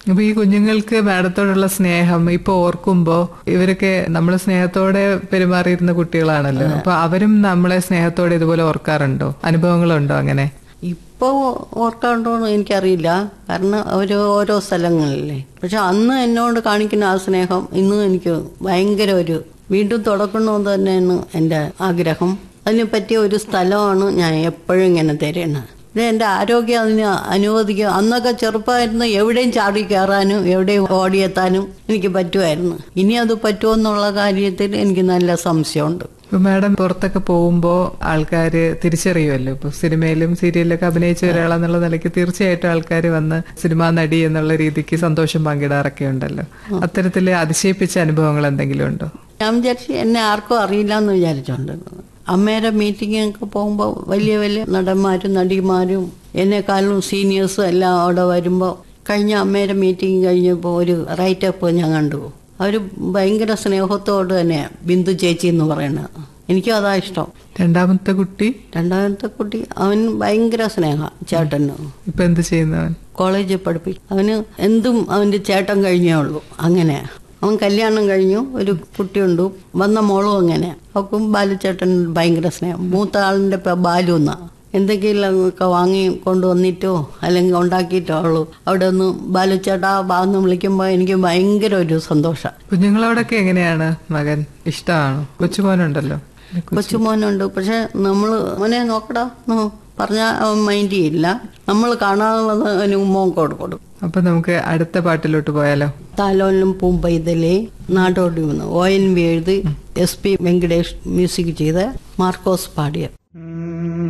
അപ്പൊ ഈ കുഞ്ഞുങ്ങൾക്ക് മാഡത്തോടുള്ള സ്നേഹം ഇപ്പൊ ഓർക്കുമ്പോ ഇവരൊക്കെ നമ്മൾ സ്നേഹത്തോടെ പെരുമാറിയിരുന്ന കുട്ടികളാണല്ലോ അപ്പൊ അവരും നമ്മളെ സ്നേഹത്തോടെ ഇതുപോലെ ഓർക്കാറുണ്ടോ അനുഭവങ്ങളുണ്ടോ അങ്ങനെ ഇപ്പോൾ ഓർക്കാണ്ടോന്ന് എനിക്കറിയില്ല കാരണം അവർ ഓരോ സ്ഥലങ്ങളിലല്ലേ പക്ഷെ അന്ന് എന്നോട് കാണിക്കുന്ന ആ സ്നേഹം ഇന്നും എനിക്ക് ഭയങ്കര ഒരു വീണ്ടും തുടക്കണമെന്ന് തന്നെയാണ് എൻ്റെ ആഗ്രഹം അതിന് പറ്റിയ ഒരു സ്ഥലമാണ് ഞാൻ എപ്പോഴും ഇങ്ങനെ തരുന്നത് ഇത് എൻ്റെ ആരോഗ്യം അതിന് അനുവദിക്കും അന്നൊക്കെ ചെറുപ്പമായിരുന്നു എവിടെയും ചാടി കയറാനും എവിടെയും ഓടിയെത്താനും എനിക്ക് പറ്റുമായിരുന്നു ഇനി അത് പറ്റുമോ എന്നുള്ള കാര്യത്തിൽ എനിക്ക് നല്ല സംശയമുണ്ട് ഇപ്പൊ മാഡം പുറത്തൊക്കെ പോകുമ്പോ ആൾക്കാര് തിരിച്ചറിയുമല്ലോ ഇപ്പൊ സിനിമയിലും സീരിയലിലൊക്കെ അഭിനയിച്ച ഒരാളെന്നുള്ള നിലയ്ക്ക് തീർച്ചയായിട്ടും ആൾക്കാർ വന്ന് സിനിമാ നടി എന്നുള്ള രീതിക്ക് സന്തോഷം പങ്കിടാറൊക്കെ ഉണ്ടല്ലോ അത്തരത്തില് അതിശയിപ്പിച്ച അനുഭവങ്ങൾ എന്തെങ്കിലും ഉണ്ടോ ഞാൻ വിചാരിച്ചു എന്നെ ആർക്കും അറിയില്ല എന്ന് വിചാരിച്ചോണ്ടിരുന്നത് അമ്മയുടെ മീറ്റിങ്ങിനൊക്കെ പോകുമ്പോൾ വലിയ വലിയ നടന്മാരും നടിമാരും എന്നെക്കാളും സീനിയേഴ്സും എല്ലാം അവിടെ വരുമ്പോൾ കഴിഞ്ഞ അമ്മയുടെ മീറ്റിംഗ് കഴിഞ്ഞപ്പോൾ ഒരു റൈറ്റപ്പ് ഞാൻ കണ്ടു അവർ ഭയങ്കര സ്നേഹത്തോട് തന്നെ ബിന്ദു ചേച്ചി എന്ന് പറയുന്നത് എനിക്കും അതാ ഇഷ്ടം രണ്ടാമത്തെ കുട്ടി രണ്ടാമത്തെ കുട്ടി അവൻ ഭയങ്കര സ്നേഹ ചേട്ടന് ഇപ്പൊ എന്ത് ചെയ്യുന്നവൻ കോളേജിൽ പഠിപ്പിക്കും അവന് എന്തും അവൻ്റെ ചേട്ടൻ കഴിഞ്ഞേ ഉള്ളൂ അങ്ങനെ അവൻ കല്യാണം കഴിഞ്ഞു ഒരു കുട്ടിയുണ്ട് വന്ന മോളും അങ്ങനെ അവക്കും ബാലുചേട്ടൻ ഭയങ്കര സ്നേഹം മൂത്ത ആളിൻ്റെ ഇപ്പം ബാലു എന്നാ എന്തെങ്കിലും ഒക്കെ വാങ്ങി കൊണ്ടുവന്നിട്ടോ അല്ലെങ്കിൽ ഉണ്ടാക്കിയിട്ടോ ഉള്ളൂ അവിടെ ഒന്ന് ബാലുചേട്ടാ ബാന്ന് വിളിക്കുമ്പോൾ എനിക്ക് ഭയങ്കര ഒരു സന്തോഷം കുഞ്ഞുങ്ങളോടൊക്കെ എങ്ങനെയാണ് മകൻ ഇഷ്ടമാണോ കൊച്ചുമോനുണ്ടല്ലോ കൊച്ചുമോനുണ്ട് പക്ഷെ നമ്മൾ മോനെ നോക്കടാ എന്ന് പറഞ്ഞാൽ അവൻ മൈൻഡ് ചെയ്യില്ല നമ്മൾ കാണാതെ വന്ന് അവന് ഉമ്മ കൊടുക്കും അപ്പൊ നമുക്ക് അടുത്ത പാട്ടിലോട്ട് പോയാലോ താലോലും പൂമ്പൈതലെ നാടോടി വന്നു ഒ എൻ വി എഴുതി എസ് പി വെങ്കടേഷ് മ്യൂസിക് ചെയ്ത് മാർക്കോസ് പാടിയ